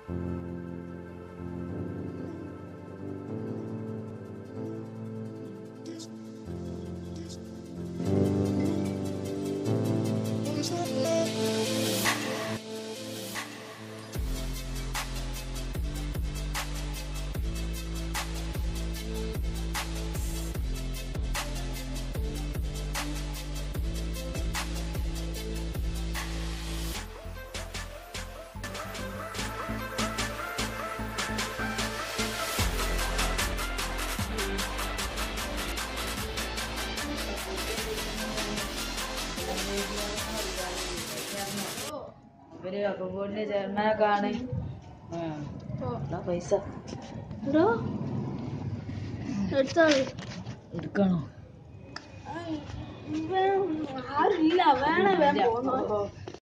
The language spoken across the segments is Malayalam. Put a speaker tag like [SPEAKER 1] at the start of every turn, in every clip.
[SPEAKER 1] ഇവര് അക്കൗണ്ടിന്റെ ചെയർമാനെ കാണി പൈസ
[SPEAKER 2] എടോ എടുത്താൽ
[SPEAKER 1] എടുക്കണോ
[SPEAKER 2] ആരില്ല വേണേ വേണം പോന്നോ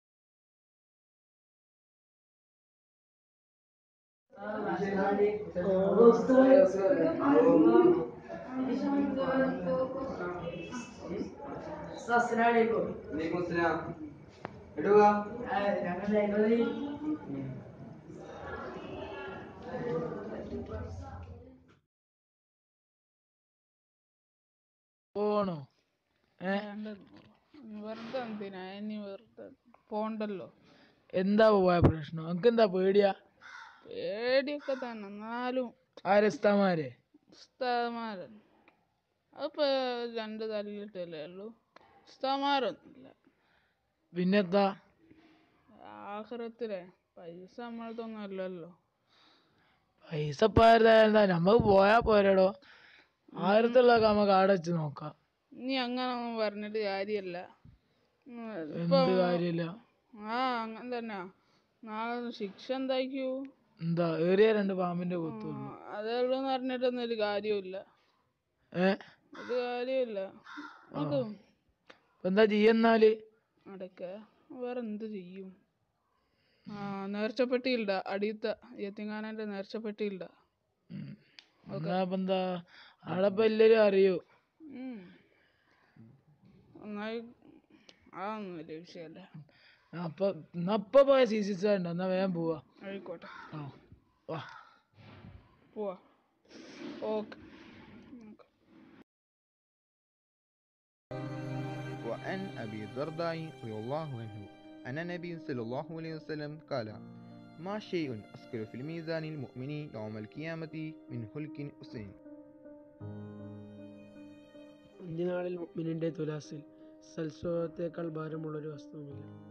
[SPEAKER 1] പോണോ ഏ
[SPEAKER 3] വെറുതെ എന്തിനാ ഇനി വെറുതെ പോണ്ടല്ലോ
[SPEAKER 1] എന്താ പോയ പ്രശ്നം നമുക്ക് എന്താ പേടിയാ
[SPEAKER 3] പേടിയൊക്കെ തന്നെ എന്നാലും
[SPEAKER 1] ആരസ്താമാരെ
[SPEAKER 3] ഉസ്താദ്മാരൻ അതിപ്പോ രണ്ട് തല്ലിട്ടല്ലേ ഉള്ളൂ ഉസ്താദ്മാരൊന്നുമില്ല
[SPEAKER 1] പിന്നെത്താ
[SPEAKER 3] ആഹ്റത്തിലെ പൈസ നമ്മളതൊന്നും അല്ലല്ലോ
[SPEAKER 1] പൈസ പാരുതാ നമ്മക്ക് പോയാ പോരടോ ആയിരത്തുള്ളതൊക്കെ നമുക്ക് ആടെ വെച്ച് നോക്കാം
[SPEAKER 3] ഇനി അങ്ങനെ ഒന്നും പറഞ്ഞിട്ട് കാര്യമല്ല ഉം,
[SPEAKER 1] എന്ത് കാര്യമില്ല
[SPEAKER 3] ആ അങ്ങനെ തന്നെ നാളെ ശിക്ഷ എന്തായിക്കൂ
[SPEAKER 1] എന്താ ഏറിയ രണ്ട് പാമ്പിന്റെ കൊത്തുള്ളൂ
[SPEAKER 3] അതേ ഉള്ളൂ എന്ന് പറഞ്ഞിട്ടൊന്നും ഒരു കാര്യമില്ല
[SPEAKER 1] ഏ
[SPEAKER 3] ഒരു കാര്യമില്ല നോക്കൂ
[SPEAKER 1] ഇപ്പൊ എന്താ ചെയ്യുന്നാല്
[SPEAKER 3] അടക്ക വേറെ എന്ത് ചെയ്യും ആ നേർച്ചപ്പെട്ടിയില്ല അടിയത്ത യത്തിങ്ങാനന്റെ നേർച്ചപ്പെട്ടിയില്ല
[SPEAKER 1] എന്നാ ഇപ്പൊ എന്താ ആടെ ഇപ്പൊ എല്ലാരും അറിയൂ
[SPEAKER 3] ഉം. ഒന്നായി അതൊന്നും വലിയ വിഷയമല്ല
[SPEAKER 1] അപ്പൊ എന്നാ ഇപ്പൊ പോയ സി സി സാർ എന്നാ വേഗം പോവാ
[SPEAKER 3] ആയിക്കോട്ടെ
[SPEAKER 1] ആ വാ
[SPEAKER 3] പോവാ ഓക്കെ
[SPEAKER 4] وعن أبي الدرداء رضي الله عنه أن النبي صلى الله عليه وسلم قال ما شيء أثقل في الميزان المؤمن يوم القيامة من هلك حسين
[SPEAKER 5] അന്ത്യനാളിൽ മുഅ്മിനിന്റെ തുലാസിൽ സൽസ്വഭാവത്തേക്കാൾ ഭാരമുള്ളൊരു വസ്തുവുമില്ല